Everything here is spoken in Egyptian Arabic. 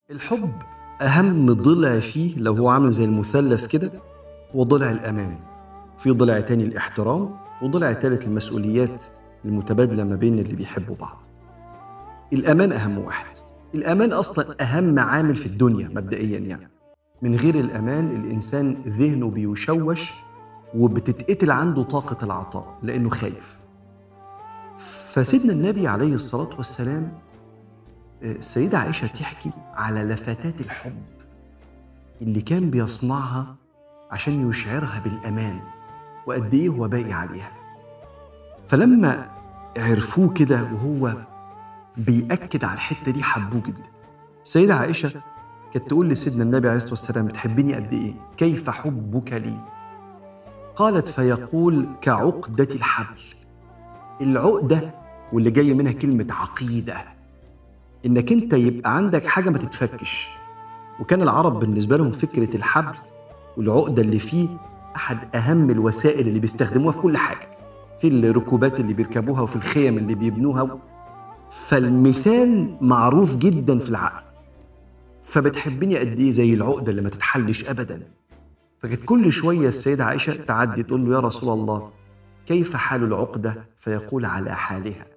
الحب أهم ضلع فيه لو هو عامل زي المثلث كده هو ضلع الأمان في ضلع تاني الاحترام وضلع تالت المسؤوليات المتبادلة ما بين اللي بيحبوا بعض الأمان أهم واحد الأمان أصلا أهم عامل في الدنيا مبدئيا يعني من غير الأمان الإنسان ذهنه بيشوش وبتتقتل عنده طاقة العطاء لأنه خايف فسيدنا النبي عليه الصلاة والسلام السيدة عائشة تحكي على لفتات الحب اللي كان بيصنعها عشان يشعرها بالأمان وقد إيه هو باقي عليها فلما عرفوه كده وهو بيأكد على الحتة دي حبوه جدا السيدة عائشة كانت تقول لسيدنا النبي عليه الصلاة والسلام بتحبني قد إيه كيف حبك لي قالت فيقول كعقدة الحبل العقدة واللي جاي منها كلمة عقيدة انك انت يبقى عندك حاجه ما تتفكش وكان العرب بالنسبه لهم فكره الحبل والعقده اللي فيه احد اهم الوسائل اللي بيستخدموها في كل حاجه في الركوبات اللي بيركبوها وفي الخيم اللي بيبنوها فالمثال معروف جدا في العقل فبتحبني قد ايه زي العقده اللي ما تتحلش ابدا فكانت كل شويه السيده عائشه تعدي تقول له يا رسول الله كيف حال العقده فيقول على حالها